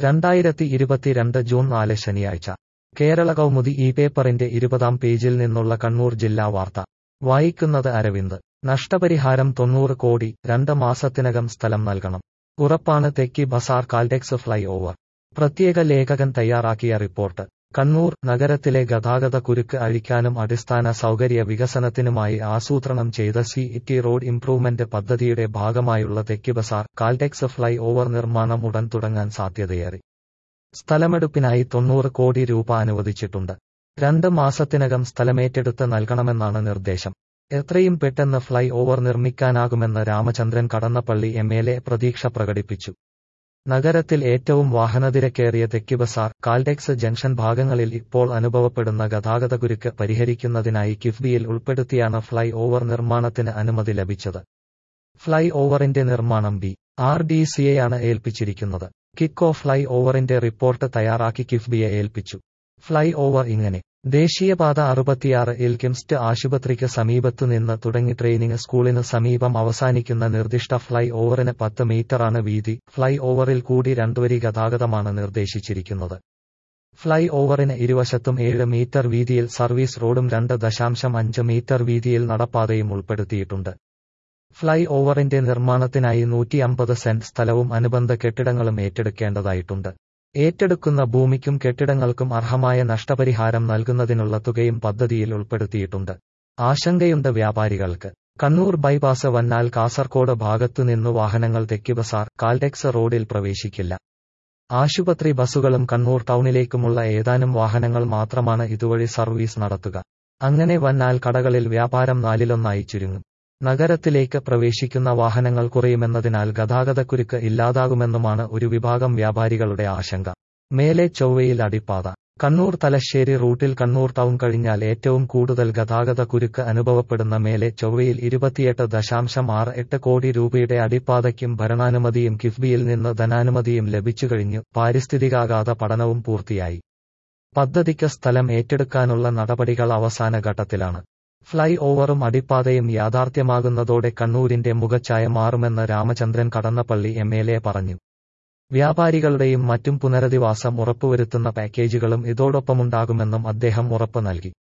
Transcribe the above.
രണ്ടായിരത്തി ഇരുപത്തിരണ്ട് ജൂൺ നാല് ശനിയാഴ്ച കേരള കൗമുദി ഈ പേപ്പറിന്റെ ഇരുപതാം പേജിൽ നിന്നുള്ള കണ്ണൂർ ജില്ലാ വാർത്ത വായിക്കുന്നത് അരവിന്ദ് നഷ്ടപരിഹാരം തൊണ്ണൂറ് കോടി രണ്ട് മാസത്തിനകം സ്ഥലം നൽകണം ഉറപ്പാണ് Thekki Bazar Caltex flyover പ്രത്യേക ലേഖകൻ തയ്യാറാക്കിയ റിപ്പോർട്ട് കണ്ണൂർ നഗരത്തിലെ ഗതാഗത കുരുക്ക് അഴിക്കാനും അടിസ്ഥാന സൗകര്യ വികസനത്തിനുമായി ആസൂത്രണം ചെയ്ത സി ഇറ്റി റോഡ് ഇംപ്രൂവ്മെന്റ് പദ്ധതിയുടെ ഭാഗമായുള്ള Thekki Bazar Caltex flyover നിർമ്മാണം ഉടൻ തുടങ്ങാൻ സാധ്യതയേറി സ്ഥലമെടുപ്പിനായി തൊണ്ണൂറ് കോടി രൂപ അനുവദിച്ചിട്ടുണ്ട് രണ്ട് മാസത്തിനകം സ്ഥലമേറ്റെടുത്ത് നൽകണമെന്നാണ് നിർദ്ദേശം എത്രയും പെട്ടെന്ന് ഫ്ലൈ ഓവർ നിർമ്മിക്കാനാകുമെന്ന് Ramachandran Kadannappally M L A പ്രതീക്ഷ പ്രകടിപ്പിച്ചു നഗരത്തിൽ ഏറ്റവും വാഹനതിരക്കേറിയ തെക്കി ബസാർ കാൽടെക്സ് ജംഗ്ഷൻ ഭാഗങ്ങളിൽ ഇപ്പോൾ അനുഭവപ്പെടുന്ന ഗതാഗതകുരുക്ക് പരിഹരിക്കുന്നതിനായി കിഫ്ബിയിൽ ഉൾപ്പെടുത്തിയാണ് ഫ്ലൈ ഓവർ നിർമ്മാണത്തിന് അനുമതി ലഭിച്ചത് ഫ്ലൈ ഓവറിന്റെ നിർമ്മാണം ബി ആർ ഡി സിയെയാണ് ഏൽപ്പിച്ചിരിക്കുന്നത് കിക്കോ ഫ്ലൈ ഓവറിന്റെ റിപ്പോർട്ട് തയ്യാറാക്കി കിഫ്ബിയെ ഏൽപ്പിച്ചു ഫ്ലൈ ഓവർ ഇങ്ങനെ ദേശീയപാത അറുപത്തിയാറ് ഇൽ കിംസ്റ്റ് ആശുപത്രിക്ക് സമീപത്തു നിന്ന് തുടങ്ങി ട്രെയിനിങ് സ്കൂളിന് സമീപം അവസാനിക്കുന്ന നിർദ്ദിഷ്ട ഫ്ലൈ ഓവറിന് പത്ത് മീറ്ററാണ് വീതി ഫ്ലൈ ഓവറിൽ കൂടി രണ്ടുവരി ഗതാഗതമാണ് നിർദ്ദേശിച്ചിരിക്കുന്നത് ഫ്ലൈ ഓവറിന് ഇരുവശത്തും ഏഴ് മീറ്റർ വീതിയിൽ സർവീസ് റോഡും രണ്ട് ദശാംശം അഞ്ച് മീറ്റർ വീതിയിൽ നടപ്പാതയും ഉൾപ്പെടുത്തിയിട്ടുണ്ട് ഫ്ലൈ ഓവറിന്റെ നിർമ്മാണത്തിനായി നൂറ്റി അമ്പത് സെന്റ് സ്ഥലവും അനുബന്ധ കെട്ടിടങ്ങളും ഏറ്റെടുക്കേണ്ടതായിട്ടുണ്ട് ഏറ്റെടുക്കുന്ന ഭൂമിക്കും കെട്ടിടങ്ങൾക്കും അർഹമായ നഷ്ടപരിഹാരം നൽകുന്നതിനുള്ള തുകയും പദ്ധതിയിൽ ഉൾപ്പെടുത്തിയിട്ടുണ്ട് ആശങ്കയുണ്ട് വ്യാപാരികൾക്ക് കണ്ണൂർ ബൈപ്പാസ് വന്നാൽ കാസർകോട് ഭാഗത്തുനിന്നു വാഹനങ്ങൾ തെക്കിബസാർ കാൽടെക്സ് റോഡിൽ പ്രവേശിക്കില്ല ആശുപത്രി ബസ്സുകളും കണ്ണൂർ ടൗണിലേക്കുമുള്ള ഏതാനും വാഹനങ്ങൾ മാത്രമാണ് ഇതുവഴി സർവീസ് നടത്തുക അങ്ങനെ വന്നാൽ കടകളിൽ വ്യാപാരം നാലിലൊന്നായി ചുരുങ്ങും നഗരത്തിലേക്ക് പ്രവേശിക്കുന്ന വാഹനങ്ങൾ കുറയുമെന്നതിനാൽ ഗതാഗതക്കുരുക്ക് ഇല്ലാതാകുമെന്നുമാണ് ഒരു വിഭാഗം വ്യാപാരികളുടെ ആശങ്ക മേലെ ചൊവ്വയിൽ അടിപ്പാത കണ്ണൂർ തലശ്ശേരി റൂട്ടിൽ കണ്ണൂർ ടൗൺ കഴിഞ്ഞാൽ ഏറ്റവും കൂടുതൽ ഗതാഗത കുരുക്ക് അനുഭവപ്പെടുന്ന മേലെ ചൊവ്വയിൽ ഇരുപത്തിയെട്ട് ദശാംശം ആറ് എട്ട് കോടി രൂപയുടെ അടിപ്പാതയ്ക്കും ഭരണാനുമതിയും കിഫ്ബിയിൽ നിന്ന് ധനാനുമതിയും ലഭിച്ചുകഴിഞ്ഞു പാരിസ്ഥിതികാഘാത പഠനവും പൂർത്തിയായി പദ്ധതിക്ക് സ്ഥലം ഏറ്റെടുക്കാനുള്ള നടപടികൾ അവസാന ഘട്ടത്തിലാണ് ഫ്ലൈ ഓവറും അടിപ്പാതയും യാഥാർത്ഥ്യമാകുന്നതോടെ കണ്ണൂരിന്റെ മുഖച്ഛായ മാറുമെന്ന് Ramachandran Kadannappally M L A പറഞ്ഞു വ്യാപാരികളുടെയും മറ്റും പുനരധിവാസം ഉറപ്പുവരുത്തുന്ന പാക്കേജുകളും ഇതോടൊപ്പമുണ്ടാകുമെന്നും അദ്ദേഹം ഉറപ്പ് നൽകി